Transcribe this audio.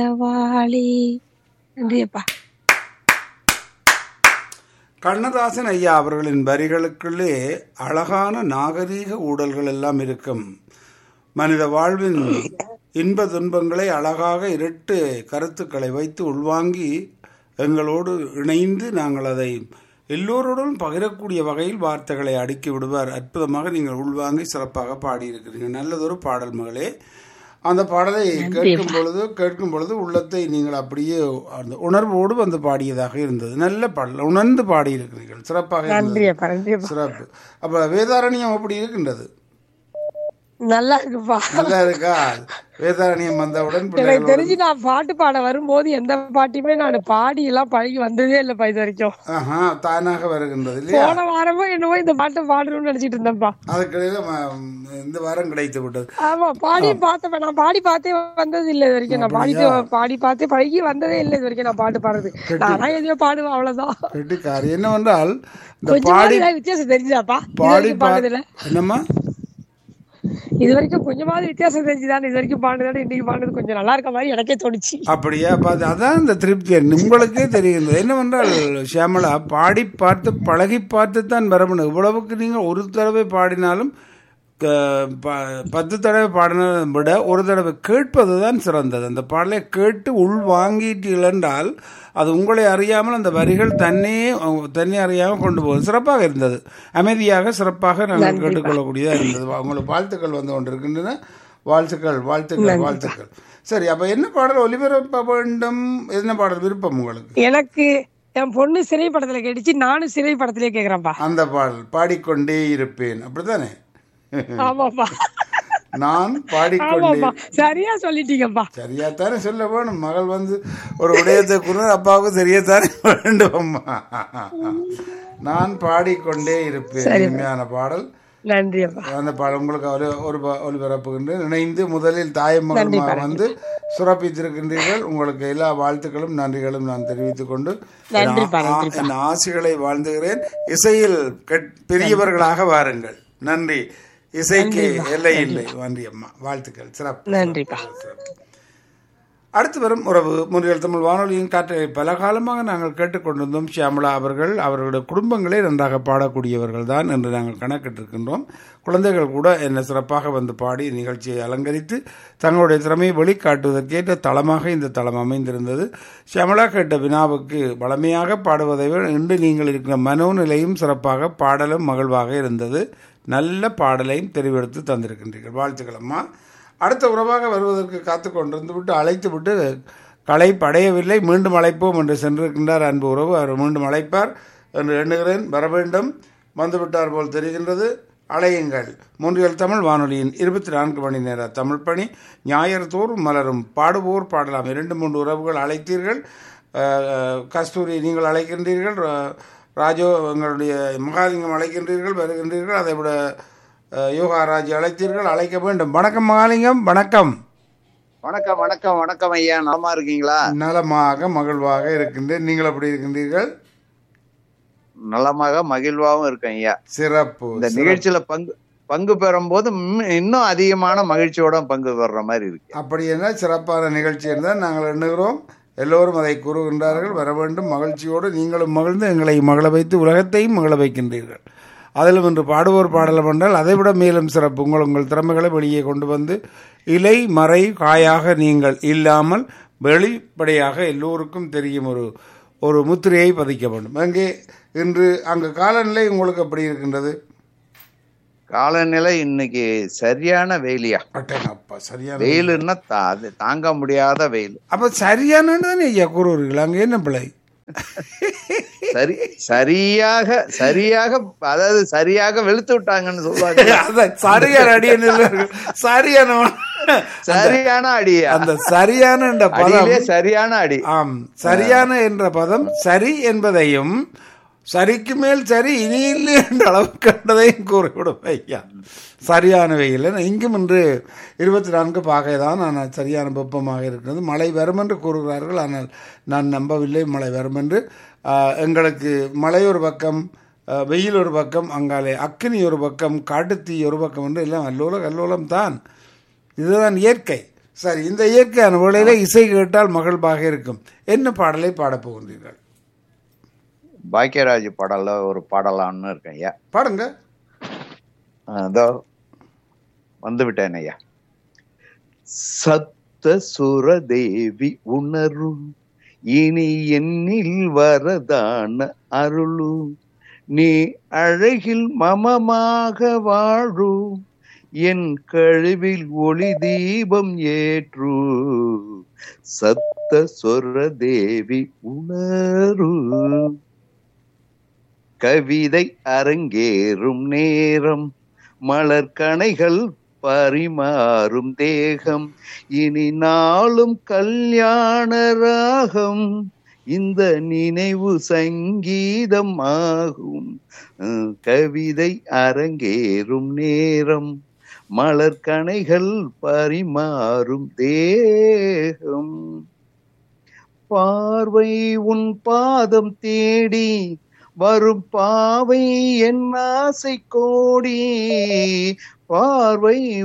வாழி நன்றியப்பா கண்ணதாசன் ஐயா அவர்களின் வரிகளுக்குள்ளே அழகான நாகரீக ஊடல்கள் எல்லாம் இருக்கும் மனித வாழ்வின் இன்ப துன்பங்களை அழகாக இரட்டு கருத்துக்களை வைத்து உள்வாங்கி எங்களோடு இணைந்து நாங்கள் அதை எல்லோருடன் பகிரக்கூடிய வகையில் வார்த்தைகளை அடுக்கி விடுவார் அற்புதமாக நீங்கள் உள்வாங்கி சிறப்பாக பாடியிருக்கிறீங்க நல்லதொரு பாடல் மகளே அந்த பாடலை கேட்கும் பொழுது கேட்கும் பொழுது உள்ளத்தை நீங்கள் அப்படியே அந்த உணர்வோடு வந்து பாடியதாக இருந்தது நல்ல பாடல் உணர்ந்து பாடியிருக்கிறீர்கள் சிறப்பாக இருந்தது நன்றியப்பா நன்றியப்பா சிறப்பு அப்ப வேதாரண்யம் அப்படி இருக்கின்றது நல்லா இருக்குப்பா நல்லா இருக்கா வேதாரண்யம் வந்தவுடன் எனக்கு பிள்ளைகளோடு தெரிஞ்சு நான் பாட்டு பாட வரும்போது எந்த பாட்டையுமே நான் பாடி எல்லாம் பழகி வந்ததே இல்லப்பா இது வரைக்கும் ஆஹா தானாக வருகின்றது இல்லையா போன வாரமும் என்னவோ இந்த பாட்டை பாடணும்னு நினைச்சிட்டு இருந்தேன்ப்பா அதுக்கிடையில ம- இந்த வாரம் கிடைத்து விட்டது ஆமா பாடி பார்த்தப்ப நான் பாடி பார்த்தே வந்தது இல்ல இது வரைக்கும் நான் பாடி பாடி பார்த்தே பழகி வந்ததே இல்ல இது வரைக்கும் நான் பாட்டு பாடுறது நானா எதையோ பாடுவேன் அவ்வளவுதான் கெட்டிக்காரி என்னவென்றால் இந்த கொஞ்சம் பாடி மாதிரி வித்தியாசம் தெரிஞ்சுதாப்பா இது பாடி வரைக்கும் பாடுறதுல என்னம்மா இது வரைக்கும் கொஞ்சமாவது வித்தியாசம் தெரிஞ்சுதான் இது வரைக்கும் பாடுறதோட இன்னைக்கு பாடுறது கொஞ்சம் நல்லா இருக்க மாதிரி எனக்கே தோணுச்சு அப்படியா பார்த்து அதான் இந்த திருப்தி உங்களுக்கே தெரிகின்றது என்னவென்றால் ஷியாமளா பாடி பார்த்து பழகி பார்த்து தான் வரணும் இவ்வளவுக்கு நீங்கள் ஒரு தடவை பாடினாலும் க- ப- பத்து தடவை பாடினதை விட ஒரு தடவை கேட்பது தான் சிறந்தது அந்த பாடலை கேட்டு உள் வாங்கிட்டீர்கள் என்றால் அது உங்களை அறியாமல் அந்த வரிகள் தன்னே தன்னை அறியாமல் கொண்டு போகுது சிறப்பாக இருந்தது அமைதியாக சிறப்பாக நாங்கள் கேட்டுக்கொள்ளக்கூடியதாக இருந்தது உங்களுக்கு வாழ்த்துக்கள் வந்து கொண்டிருக்கின்றன வாழ்த்துக்கள் வாழ்த்துக்கள் வாழ்த்துக்கள் சரி அப்ப என்ன பாடல் ஒலிபரப்ப வேண்டும் என்ன பாடல் விருப்பம் உங்களுக்கு எனக்கு என் பொண்ணு சிறை படத்துல கேட்டுச்சு நானும் சிறை படத்திலே கேக்குறேன்ப்பா அந்த பாடல் பாடிக்கொண்டே இருப்பேன் அப்படித்தானே ஆமாப்பா நான் பாடிக்கொண்டே ஆமாப்பா சரியா சொல்லிட்டீங்கப்பா சரியா தானே சொல்ல வேணும் மகள் வந்து ஒரு விடயத்தை கூட அப்பாவுக்கு சரியாத்தானே வேண்டும் அம்மா நான் பாடிக்கொண்டே இருப்பேன் இனிமையான பாடல் நன்றி அப்பா அந்த பாடல் உங்களுக்கு ஒரு ஒரு ப- ஒலிபரப்புகின்ற இணைந்து முதலில் தாயமகமாக வந்து சுரப்பித்திருக்கின்றீர்கள் உங்களுக்கு எல்லா வாழ்த்துக்களும் நன்றிகளும் நான் தெரிவித்துக் கொண்டு நன்றிப்பா, என் ஆ- என் ஆசைகளை வாழ்ந்துகிறேன் இசையில் கெட்- பெரியவர்களாக வாருங்கள் நன்றி இசைக்கு எல்லை இல்லை நன்றி அம்மா வாழ்த்துக்கள் சிறப்பு நன்றிப்பா சிறப்பு. அடுத்து வரும் உறவு முன்னில் தமிழ் வானொலியின் காற்றை பல காலமாக நாங்கள் கேட்டுக்கொண்டிருந்தோம் ஷியாமளா அவர்கள் அவர்களுடைய குடும்பங்களே நன்றாக பாடக்கூடியவர்கள் தான் என்று நாங்கள் கணக்கிட்டிருக்கின்றோம் குழந்தைகள் கூட என்ன சிறப்பாக வந்து பாடி நிகழ்ச்சியை அலங்கரித்து தங்களுடைய திறமையை வெளிக்காட்டுவதற்கேற்ற தளமாக இந்த தளம் அமைந்திருந்தது ஷியாமளா கேட்ட வினாவுக்கு வளமையாக பாடுவதை விட இன்று நீங்கள் இருக்கிற மனோநிலையும் சிறப்பாக பாடலும் மகிழ்வாக இருந்தது நல்ல பாடலையும் தெரிவெடுத்து தந்திருக்கின்றீர்கள் வாழ்த்துக்கள் அம்மா அடுத்த உறவாக வருவதற்கு காத்து கொண்டிருந்து விட்டு அழைத்து விட்டு களை படையவில்லை மீண்டும் அழைப்போம் என்று சென்றிருக்கின்றார் அன்பு உறவு அவர் மீண்டும் அழைப்பார் என்று எண்ணுகிறேன் வர வேண்டும் வந்துவிட்டார் போல் தெரிகின்றது அலையுங்கள் மூன்றியல் தமிழ் வானொலியின் இருபத்தி நான்கு மணி நேர தமிழ் பணி ஞாயிறு தோறும் மலரும் பாடுவோர் பாடலாம் இரண்டு மூன்று உறவுகள் அழைத்தீர்கள் அஹ், அஹ், கஸ்தூரி நீங்கள் அழைக்கின்றீர்கள் ரா- ராஜோ எங்களுடைய மகாலிங்கம் அழைக்கின்றீர்கள் வருகின்றீர்கள் அதை விட அஹ், யோகாராஜ் அழைத்தீர்கள் அழைக்க வேண்டும் வணக்கம் மகாலிங்கம் வணக்கம் வணக்கம் வணக்கம் வணக்கம் ஐயா நலமா இருக்கீங்களா நலமாக மகிழ்வாக இருக்கின்றேன் நீங்கள் எப்படி இருக்கின்றீர்கள் நலமாக மகிழ்வாகவும் இருக்கேன் ஐயா சிறப்பு இந்த சிறப்பு. நிகழ்ச்சியில பங்கு பங்கு பெறும் போது ம், இன்னும் அதிகமான மகிழ்ச்சியோட பங்கு பெறுற மாதிரி இருக்கு அப்படி என்ன சிறப்பான நிகழ்ச்சி இருந்தால் நாங்கள் எண்ணுகிறோம் எல்லோரும் அதை கூறுகின்றார்கள் வர வேண்டும் மகிழ்ச்சியோடு நீங்களும் மகிழ்ந்து எங்களை மகள வைத்து உலகத்தையும் மகள வைக்கின்றீர்கள் அதிலும் இன்று பாடுவோர் பாடலம் என்றால் அதைவிட மேலும் சிறப்பு உங்கள் உங்கள் திறமைகளை வெளியே கொண்டு வந்து இலை மறை காயாக நீங்கள் இல்லாமல் வெளிப்படையாக எல்லோருக்கும் தெரியும் ஒரு ஒரு முத்திரையை பதிக்க வேண்டும் அங்கே இன்று அங்கு காலநிலை உங்களுக்கு எப்படி இருக்கின்றது காலநிலை இன்னைக்கு சரியான வெயிலியா அட்டேங்கப்பா சரியான வெயிலுன்னா தா- அது தாங்க முடியாத வெயில் அப்ப சரியானன்னு தானே ஐயா கூறுவீர்கள் அங்க என்ன பிள்ளை சரி சரியாக சரியாக அதாவது சரியாக வெளுத்து விட்டாங்கன்னு சொல்லுவாங்க அதான் சரியான அடியன் சரியான சரியான அடியா அந்த சரியான என்ற பதம் அடியிலே சரியான அடி ஆம் சரியான என்ற பதம் சரி என்பதையும் சரிக்கு மேல் சரி இனி இல்லை என்ற அளவு கண்டதையும் கூறிவிடும் ஐயா சரியான வெயில் இங்கும் இன்று இருபத்தி நான்கு பாகை தான் ஆனால் சரியான வெப்பமாக இருக்கிறது மழை வரும் என்று கூறுகிறார்கள் ஆனால் நான் நம்பவில்லை மழை வரும் என்று ஆஹ், எங்களுக்கு மழை ஒரு பக்கம் ஆஹ், வெயில் ஒரு பக்கம் அங்காலே அக்கினி ஒரு பக்கம் காட்டுத்தீ ஒரு பக்கம் என்று எல்லாம் அல்லோல கல்லோலம் தான் இதுதான் இயற்கை சரி இந்த இயற்கையான வேளையில இசை கேட்டால் மகிழ்வாக இருக்கும் என்ன பாடலை பாடப் போகின்றீர்கள் பாக்கியராஜ் பாடல்ல ஒரு பாடலாம்னு இருக்கேன் ஐயா பாடுங்க அதோ வந்து விட்டேன் ஐயா சப்த சுரதேவி உணரும் இனி என்னில் வரதான அருளும் நீ அழகில் மமமாக வாழும் என் கழுவில் ஒளி தீபம் ஏற்று சப்த சுரதேவி உணரும் கவிதை அரங்கேறும் நேரம் மலர் கணைகள் பரிமாறும் தேகம் இனி நாளும் கல்யாண ராகம் இந்த நினைவு சங்கீதம் ஆகும் அஹ், கவிதை அரங்கேறும் நேரம் மலர் கணைகள் பரிமாறும் தேகம் பார்வை உன் பாதம் தேடி வரும் பாவை என் ஆசை கோடி பார்வை